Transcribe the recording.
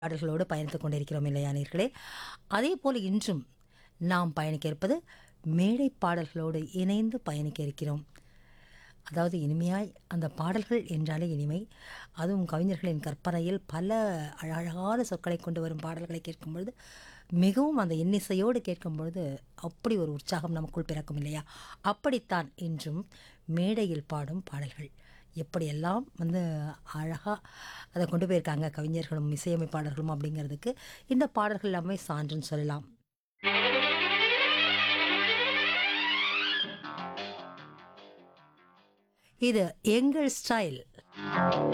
பாடல்களோடு பயணித்துக் கொண்டிருக்கிறோம் இல்லையா நேர்களே அதே போல் இன்றும் நாம் பயணிக்க இருப்பது மேடை பாடல்களோடு இணைந்து பயணிக்க இருக்கிறோம் அதாவது இனிமையாய் அந்த பாடல்கள் என்றாலே இனிமை அதுவும் கவிஞர்களின் கற்பனையில் பல அழகான சொற்களை கொண்டு வரும் பாடல்களை கேட்கும் பொழுது மிகவும் அந்த இன்னிசையோடு கேட்கும் பொழுது அப்படி ஒரு உற்சாகம் நமக்குள் பிறக்கும் இல்லையா அப்படித்தான் இன்றும் மேடையில் பாடும் பாடல்கள் எப்படியெல்லாம் வந்து அழகாக அதை கொண்டு போயிருக்காங்க கவிஞர்களும் இசையமைப்பாளர்களும் அப்படிங்கிறதுக்கு இந்த பாடல்கள் எல்லாமே சான்றுன்னு சொல்லலாம் இது எங்கள் ஸ்டைல்